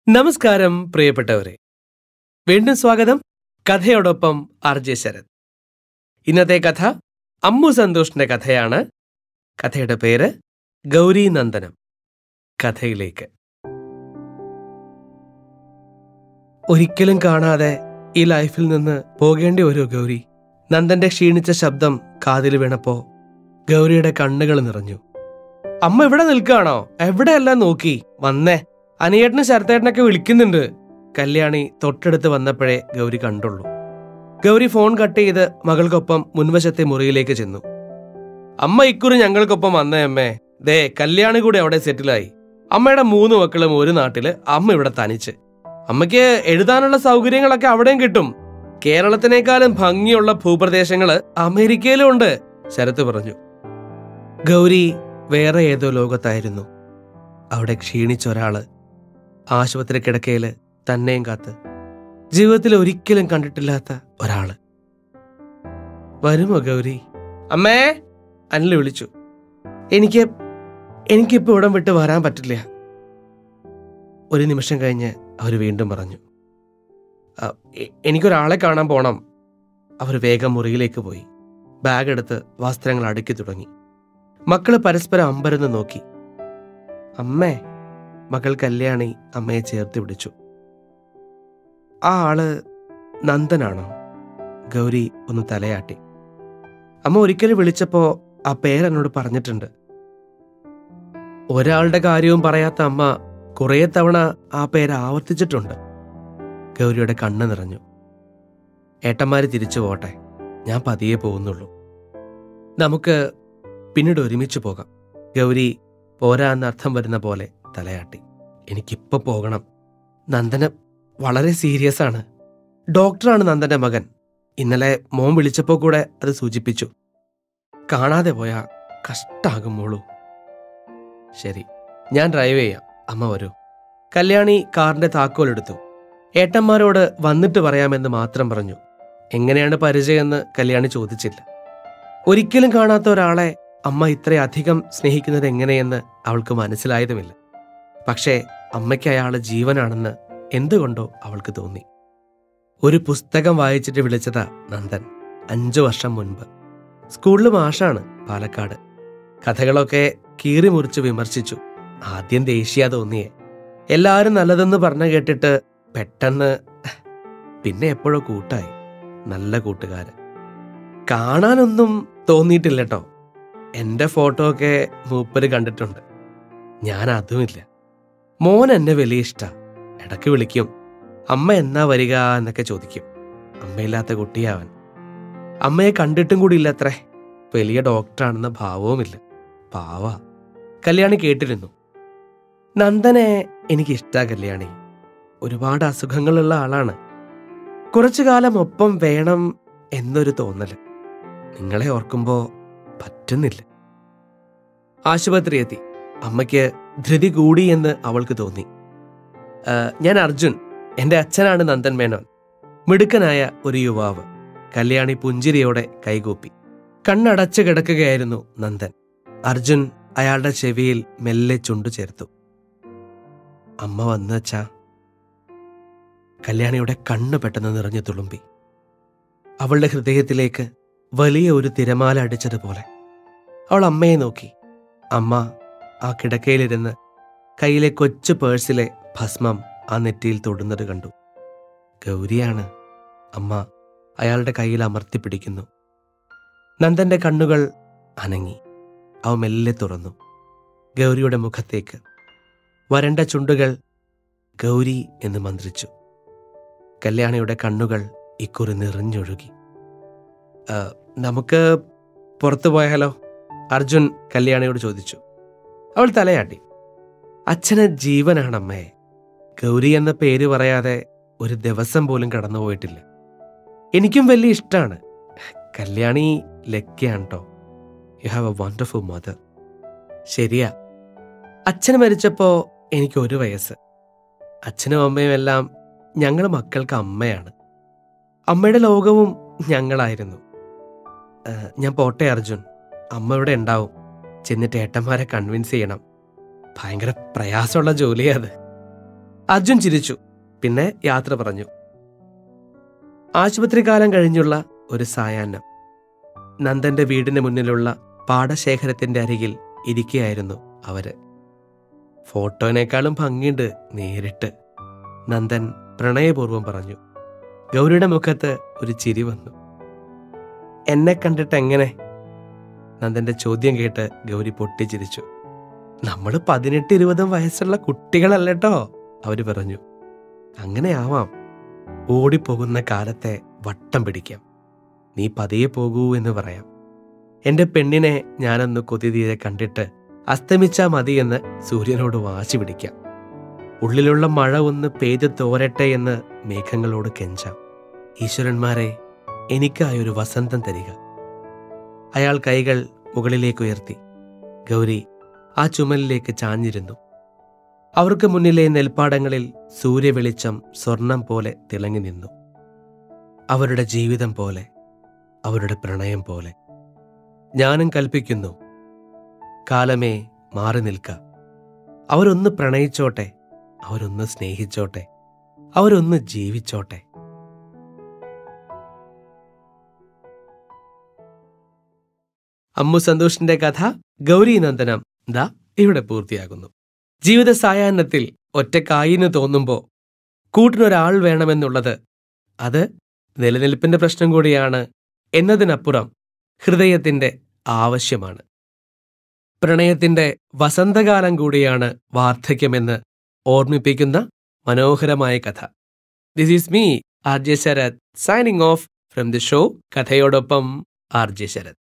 നമസ്കാരം പ്രിയപ്പെട്ടവരെ വീണ്ടും സ്വാഗതം കഥയോടൊപ്പം ആർ ജെ ശരത് ഇന്നത്തെ കഥ അമ്മു സന്തോഷിന്റെ കഥയാണ് കഥയുടെ പേര് ഗൗരി നന്ദനം കഥയിലേക്ക് ഒരിക്കലും കാണാതെ ഈ ലൈഫിൽ നിന്ന് പോകേണ്ടി വരൂ ഗൗരി നന്ദന്റെ ക്ഷീണിച്ച ശബ്ദം കാതിൽ വീണപ്പോ ഗൗരിയുടെ കണ്ണുകൾ നിറഞ്ഞു അമ്മ ഇവിടെ നിൽക്കുകയാണോ എവിടെയെല്ലാം നോക്കി വന്നേ അനിയേട്ടന് ശരത്തേട്ടനൊക്കെ വിളിക്കുന്നുണ്ട് കല്യാണി തൊട്ടടുത്ത് വന്നപ്പോഴേ ഗൗരി കണ്ടുള്ളൂ ഗൗരി ഫോൺ കട്ട് ചെയ്ത് മകൾക്കൊപ്പം മുൻവശത്തെ മുറിയിലേക്ക് ചെന്നു അമ്മ ഇക്കുറി ഞങ്ങൾക്കൊപ്പം വന്നേ അമ്മേ ദേ കല്യാണി കൂടി അവിടെ സെറ്റിലായി അമ്മയുടെ മൂന്ന് മക്കളും ഒരു നാട്ടില് അമ്മ ഇവിടെ തനിച്ച് അമ്മയ്ക്ക് എഴുതാനുള്ള സൗകര്യങ്ങളൊക്കെ അവിടെയും കിട്ടും കേരളത്തിനേക്കാളും ഭംഗിയുള്ള ഭൂപ്രദേശങ്ങള് അമേരിക്കയിലും ഉണ്ട് ശരത്ത് പറഞ്ഞു ഗൗരി വേറെ ഏതോ ലോകത്തായിരുന്നു അവിടെ ക്ഷീണിച്ച ഒരാള് ആശുപത്രി കിടക്കയില് തന്നെയും കാത്ത് ജീവിതത്തിൽ ഒരിക്കലും കണ്ടിട്ടില്ലാത്ത ഒരാള് വരുമോ ഗൗരി അമ്മേ അനിൽ വിളിച്ചു എനിക്ക് എനിക്കിപ്പോ ഇവിടം വിട്ട് വരാൻ പറ്റില്ല ഒരു നിമിഷം കഴിഞ്ഞ് അവർ വീണ്ടും പറഞ്ഞു "ആ, എ- എനിക്കൊരാളെ കാണാൻ പോണം അവർ വേഗം മുറിയിലേക്ക് പോയി ബാഗ് എടുത്ത് വസ്ത്രങ്ങൾ അടുക്കി തുടങ്ങി മക്കള് പരസ്പരം അമ്പരന്ന് നോക്കി അമ്മേ മകൾ കല്യാണി അമ്മയെ ചേർത്ത് പിടിച്ചു ആ ആള് നന്ദനാണോ ഗൗരി ഒന്ന് തലയാട്ടി അമ്മ ഒരിക്കലും വിളിച്ചപ്പോ ആ പേരെന്നോട് പറഞ്ഞിട്ടുണ്ട് ഒരാളുടെ കാര്യവും പറയാത്ത അമ്മ കുറേ തവണ ആ പേര് ആവർത്തിച്ചിട്ടുണ്ട് ഗൗരിയുടെ കണ്ണ് നിറഞ്ഞു ഏട്ടന്മാര് തിരിച്ചു പോട്ടെ ഞാൻ പതിയെ പോകുന്നുള്ളൂ നമുക്ക് പിന്നീട് ഒരുമിച്ച് പോകാം ഗൗരി പോരാ എന്നർത്ഥം വരുന്ന പോലെ തലയാട്ടി എനിക്കിപ്പോ പോകണം നന്ദന് വളരെ സീരിയസ് ആണ് ഡോക്ടറാണ് നന്ദന്റെ മകൻ ഇന്നലെ മോൻ വിളിച്ചപ്പോ കൂടെ അത് സൂചിപ്പിച്ചു കാണാതെ പോയാ കഷ്ടാകും മോളൂ ശരി ഞാൻ ഡ്രൈവ് ചെയ്യാം അമ്മ വരൂ കല്യാണി കാറിന്റെ താക്കോൽ എടുത്തു ഏട്ടന്മാരോട് വന്നിട്ട് പറയാമെന്ന് മാത്രം പറഞ്ഞു എങ്ങനെയാണ് പരിചയമെന്ന് കല്യാണി ചോദിച്ചില്ല ഒരിക്കലും കാണാത്ത ഒരാളെ അമ്മ ഇത്രയധികം സ്നേഹിക്കുന്നത് എങ്ങനെയെന്ന് അവൾക്ക് മനസ്സിലായതുമില്ല പക്ഷേ അമ്മയ്ക്ക് അയാള് ജീവനാണെന്ന് എന്തുകൊണ്ടോ അവൾക്ക് തോന്നി ഒരു പുസ്തകം വായിച്ചിട്ട് വിളിച്ചതാ നന്ദൻ അഞ്ചു വർഷം മുൻപ് സ്കൂളിൽ മാഷാണ് പാലക്കാട് കഥകളൊക്കെ കീറി മുറിച്ച് വിമർശിച്ചു ആദ്യം ദേഷ്യ തോന്നിയേ എല്ലാവരും നല്ലതെന്ന് പറഞ്ഞു കേട്ടിട്ട് പെട്ടെന്ന് പിന്നെ എപ്പോഴോ കൂട്ടായി നല്ല കൂട്ടുകാര് കാണാനൊന്നും തോന്നിയിട്ടില്ല കേട്ടോ എന്റെ ഫോട്ടോ ഒക്കെ മൂപ്പര് കണ്ടിട്ടുണ്ട് ഞാൻ അതുമില്ല മോൻ എന്നെ വലിയ ഇഷ്ട ഇടയ്ക്ക് വിളിക്കും അമ്മ എന്നാ വരിക എന്നൊക്കെ ചോദിക്കും അമ്മയില്ലാത്ത കുട്ടിയാവൻ അമ്മയെ കണ്ടിട്ടും കൂടി ഇല്ലത്രേ വലിയ ഡോക്ടറാണെന്ന ഭാവവുമില്ല പാവ കല്യാണി കേട്ടിരുന്നു നന്ദനെ എനിക്ക് ഇഷ്ടാ കല്യാണി ഒരുപാട് അസുഖങ്ങളുള്ള ആളാണ് കുറച്ചു കാലം ഒപ്പം വേണം എന്നൊരു തോന്നല് നിങ്ങളെ ഓർക്കുമ്പോ പറ്റുന്നില്ല ആശുപത്രി എത്തി അമ്മയ്ക്ക് ധൃതി കൂടി എന്ന് അവൾക്ക് തോന്നി "ആ, ഞാൻ അർജുൻ എന്റെ അച്ഛനാണ് നന്ദൻ മേനോൻ മിടുക്കനായ ഒരു യുവാവ് കല്യാണി പുഞ്ചിരിയോടെ കൈകൂപ്പി കണ്ണടച്ചു കിടക്കുകയായിരുന്നു നന്ദൻ അർജുൻ അയാളുടെ ചെവിയിൽ മെല്ലെ ചുണ്ടു ചേർത്തു അമ്മ വന്നു അച്ഛാ കല്യാണിയുടെ കണ്ണ് പെട്ടെന്ന് നിറഞ്ഞു തുളുമ്പി അവളുടെ ഹൃദയത്തിലേക്ക് വലിയ ഒരു തിരമാല അടിച്ചതുപോലെ അവൾ അമ്മയെ നോക്കി അമ്മ ആ കിടക്കയിലിരുന്ന് കയ്യിലെ കൊച്ചു പേഴ്സിലെ ഭസ്മം ആ നെറ്റിയിൽ തൊടുന്നത് കണ്ടു ഗൗരിയാണ് അമ്മ അയാളുടെ കയ്യിൽ അമർത്തിപ്പിടിക്കുന്നു നന്ദന്റെ കണ്ണുകൾ അനങ്ങി അവ മെല്ലെ തുറന്നു ഗൗരിയുടെ മുഖത്തേക്ക് വരണ്ട ചുണ്ടുകൾ ഗൗരി എന്ന് മന്ത്രിച്ചു കല്യാണിയുടെ കണ്ണുകൾ ഇക്കുറി നിറഞ്ഞൊഴുകി "ആ, നമുക്ക് പുറത്തു പോയാലോ അർജുൻ കല്യാണിയോട് ചോദിച്ചു അവൾ തലയാട്ടി അച്ഛന് ജീവനാണമ്മേ ഗൗരി എന്ന പേര് പറയാതെ ഒരു ദിവസം പോലും കടന്നുപോയിട്ടില്ല എനിക്കും വലിയ ഇഷ്ടമാണ് കല്യാണി ലക്കിയാണ് കേട്ടോ you have a wonderful mother ശരിയാ അച്ഛൻ മരിച്ചപ്പോ എനിക്ക് ഒരു വയസ്സ് അച്ഛനും അമ്മയും എല്ലാം ഞങ്ങൾ മക്കൾക്ക് അമ്മയാണ് അമ്മയുടെ ലോകവും ഞങ്ങളായിരുന്നു ആ, ഞാൻ പോട്ടെ അർജുൻ അമ്മ ഇവിടെ ഉണ്ടാവും ചെന്നിട്ട് ഏട്ടന്മാരെ കൺവിൻസ് ചെയ്യണം ഭയങ്കര പ്രയാസമുള്ള ജോലിയാ അത് അർജുൻ ചിരിച്ചു പിന്നെ യാത്ര പറഞ്ഞു ആശുപത്രി കാലം കഴിഞ്ഞുള്ള ഒരു സായാഹ്നം നന്ദന്റെ വീടിന് മുന്നിലുള്ള പാടശേഖരത്തിന്റെ അരികിൽ ഇരിക്കുകയായിരുന്നു അവര് ഫോട്ടോനേക്കാളും ഭംഗിയുണ്ട് നേരിട്ട് നന്ദൻ പ്രണയപൂർവ്വം പറഞ്ഞു ഗൗരിയുടെ മുഖത്ത് ഒരു ചിരി വന്നു എന്നെ കണ്ടിട്ട് എങ്ങനെ നന്ദന്റെ ചോദ്യം കേട്ട് ഗൗരി പൊട്ടിച്ചിരിച്ചു നമ്മൾ പതിനെട്ട് ഇരുപതും വയസ്സുള്ള കുട്ടികളല്ലട്ടോ അവര് പറഞ്ഞു അങ്ങനെ ആവാം ഓടിപ്പോകുന്ന കാലത്തെ വട്ടം പിടിക്കാം നീ പതിയെ പോകൂ എന്ന് പറയാം എന്റെ പെണ്ണിനെ ഞാനൊന്ന് കൊതിതീരെ കണ്ടിട്ട് അസ്തമിച്ചാ മതിയെന്ന് സൂര്യനോട് വാശി പിടിക്കാം ഉള്ളിലുള്ള മഴ ഒന്ന് പെയ്തു തോരട്ടെ എന്ന് മേഘങ്ങളോട് കെഞ്ചാം ഈശ്വരന്മാരെ എനിക്കായൊരു വസന്തം തരിക അയാൾ കൈകൾ മുകളിലേക്ക് ഉയർത്തി ഗൗരി ആ ചുമലിലേക്ക് ചാഞ്ഞിരുന്നു അവർക്ക് മുന്നിലെ നെൽപ്പാടങ്ങളിൽ സൂര്യവെളിച്ചം സ്വർണം പോലെ തിളങ്ങി നിന്നു അവരുടെ ജീവിതം പോലെ അവരുടെ പ്രണയം പോലെ ഞാനും കൽപ്പിക്കുന്നു കാലമേ മാറി നിൽക്ക അവരൊന്ന് പ്രണയിച്ചോട്ടെ അവരൊന്ന് സ്നേഹിച്ചോട്ടെ അവരൊന്ന് ജീവിച്ചോട്ടെ അമ്മു സന്തോഷിന്റെ കഥ ഗൗരീനന്ദനം ദാ ഇവിടെ പൂർത്തിയാകുന്നു ജീവിത സായാഹ്നത്തിൽ ഒറ്റക്കായിന്ന് തോന്നുമ്പോൾ കൂട്ടിനൊരാൾ വേണമെന്നുള്ളത് അത് നിലനിൽപ്പിന്റെ പ്രശ്നം കൂടിയാണ് എന്നതിനപ്പുറം ഹൃദയത്തിന്റെ ആവശ്യമാണ് പ്രണയത്തിന്റെ വസന്തകാലം കൂടിയാണ് വാർദ്ധക്യമെന്ന് ഓർമ്മിപ്പിക്കുന്ന മനോഹരമായ കഥ this is me R J Sharath signing off from the show കഥയോടൊപ്പം ആർ ജെ ശരത്